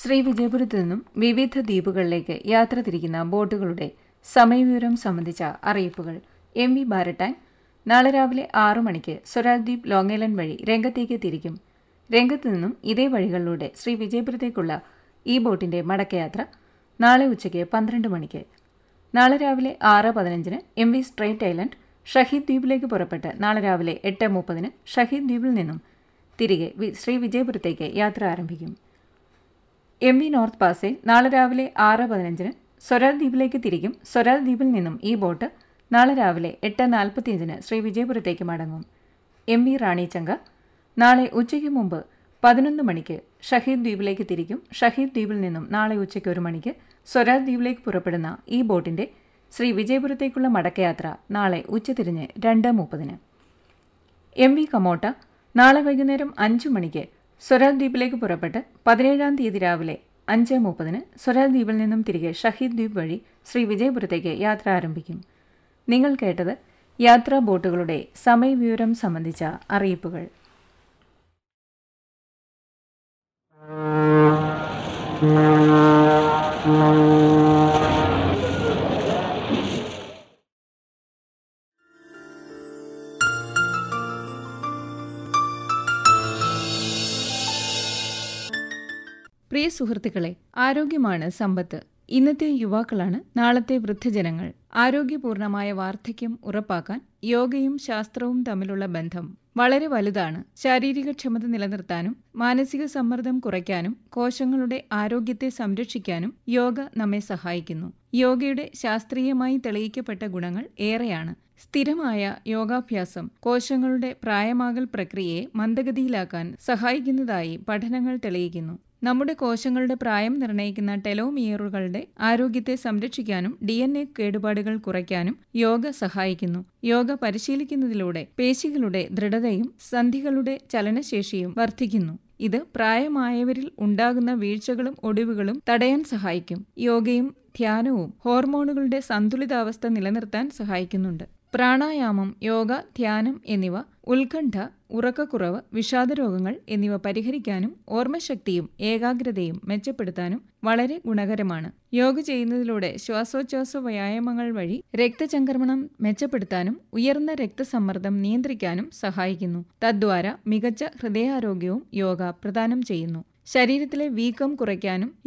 ശ്രീ വിജയപുരത്ത് നിന്നും വിവിധ ദ്വീപുകളിലേക്ക് യാത്ര തിരിക്കുന്ന ബോട്ടുകളുടെ സമയവിവരം സംബന്ധിച്ച അറിയിപ്പുകൾ എം വി ബാരട്ടാൻ നാളെ രാവിലെ ആറു മണിക്ക് സ്വരാജ്ദ്വീപ് ലോങ് ഐലൻഡ് വഴി രംഗത്തേക്ക് തിരിക്കും രംഗത്ത് നിന്നും ഇതേ വഴികളിലൂടെ ശ്രീ വിജയപുരത്തേക്കുള്ള ഈ ബോട്ടിന്റെ മടക്കയാത്ര നാളെ ഉച്ചയ്ക്ക് പന്ത്രണ്ട് മണിക്ക് നാളെ രാവിലെ ആറ് പതിനഞ്ചിന് M V strait island Shaheed ദ്വീപിലേക്ക് പുറപ്പെട്ട് നാളെ രാവിലെ എട്ട് മുപ്പതിന് ഷഹീദ് ദ്വീപിൽ നിന്നും തിരികെ വി- ശ്രീ വിജയപുരത്തേക്ക് യാത്ര ആരംഭിക്കും എം വി നോർത്ത് പാസേ നാളെ രാവിലെ ആറ് പതിനഞ്ചിന് സ്വരാജ് ദ്വീപിലേക്ക് തിരിക്കും സ്വരാജ് ദ്വീപിൽ നിന്നും ഈ ബോട്ട് നാളെ രാവിലെ എട്ട് നാൽപ്പത്തിയഞ്ചിന് ശ്രീ വിജയപുരത്തേക്ക് മടങ്ങും എം വി റാണിച്ചങ്ക നാളെ ഉച്ചയ്ക്ക് മുമ്പ് പതിനൊന്ന് മണിക്ക് ഷഹീദ് ദ്വീപിലേക്ക് തിരിക്കും ഷഹീദ് ദ്വീപിൽ നിന്നും നാളെ ഉച്ചയ്ക്ക് ഒരു മണിക്ക് സ്വരാജ് ദ്വീപിലേക്ക് പുറപ്പെടുന്ന ഈ ബോട്ടിന്റെ ശ്രീ വിജയപുരത്തേക്കുള്ള മടക്കയാത്ര നാളെ ഉച്ചതിരിഞ്ഞ് രണ്ട് മുപ്പതിന് എം വി കമോട്ട നാളെ വൈകുന്നേരം അഞ്ചു മണിക്ക് സ്വരാജ് ദ്വീപിലേക്ക് പുറപ്പെട്ട് പതിനേഴാം തീയതി രാവിലെ അഞ്ച് മുപ്പതിന് സ്വരാജ് ദ്വീപിൽ നിന്നും തിരികെ ഷഹീദ് ദ്വീപ് വഴി ശ്രീ വിജയപുരത്തേക്ക് യാത്ര ആരംഭിക്കും നിങ്ങൾ കേട്ടത് യാത്രാ ബോട്ടുകളുടെ സമയവിവരം സംബന്ധിച്ച അറിയിപ്പുകൾ പ്രിയ സുഹൃത്തുക്കളെ ആരോഗ്യമാണ് സമ്പത്ത് ഇന്നത്തെ യുവാക്കളാണ് നാളത്തെ വൃദ്ധജനങ്ങൾ ആരോഗ്യപൂർണമായ വാർദ്ധക്യം ഉറപ്പാക്കാൻ യോഗയും ശാസ്ത്രവും തമ്മിലുള്ള ബന്ധം വളരെ വലുതാണ് ശാരീരിക ക്ഷമത നിലനിർത്താനും മാനസിക സമ്മർദ്ദം കുറയ്ക്കാനും കോശങ്ങളുടെ ആരോഗ്യത്തെ സംരക്ഷിക്കാനും യോഗ നമ്മെ സഹായിക്കുന്നു യോഗയുടെ ശാസ്ത്രീയമായി തെളിയിക്കപ്പെട്ട ഗുണങ്ങൾ ഏറെയാണ് സ്ഥിരമായ യോഗാഭ്യാസം കോശങ്ങളുടെ പ്രായമാകൽ പ്രക്രിയയെ മന്ദഗതിയിലാക്കാൻ സഹായിക്കുന്നതായി പഠനങ്ങൾ തെളിയിക്കുന്നു നമ്മുടെ കോശങ്ങളുടെ പ്രായം നിർണ്ണയിക്കുന്ന ടെലോമിയറുകളുടെ ആരോഗ്യത്തെ സംരക്ഷിക്കാനും ഡി എൻ എ കേടുപാടുകൾ കുറയ്ക്കാനും യോഗ സഹായിക്കുന്നു യോഗ പരിശീലിക്കുന്നതിലൂടെ പേശികളുടെ ദൃഢതയും സന്ധികളുടെ ചലനശേഷിയും വർദ്ധിക്കുന്നു ഇത് പ്രായമായവരിൽ ഉണ്ടാകുന്ന വീഴ്ചകളും ഒടിവുകളും തടയാൻ സഹായിക്കും യോഗയും ധ്യാനവും ഹോർമോണുകളുടെ സന്തുലിതാവസ്ഥ നിലനിർത്താൻ സഹായിക്കുന്നുണ്ട് പ്രാണായാമം യോഗ ധ്യാനം എന്നിവ ഉത്കണ്ഠ ഉറക്കക്കുറവ് വിഷാദരോഗങ്ങൾ എന്നിവ പരിഹരിക്കാനും ഓർമ്മശക്തിയും ഏകാഗ്രതയും മെച്ചപ്പെടുത്താനും വളരെ ഗുണകരമാണ് യോഗ ചെയ്യുന്നതിലൂടെ ശ്വാസോച്ഛ്വാസ വ്യായാമങ്ങൾ വഴി രക്തചംക്രമണം മെച്ചപ്പെടുത്താനും ഉയർന്ന രക്തസമ്മർദ്ദം നിയന്ത്രിക്കാനും സഹായിക്കുന്നു തദ്വാര മികച്ച ഹൃദയാരോഗ്യവും യോഗ പ്രദാനം ചെയ്യുന്നു ശരീരത്തിലെ വീക്കം കുറയ്ക്കാനും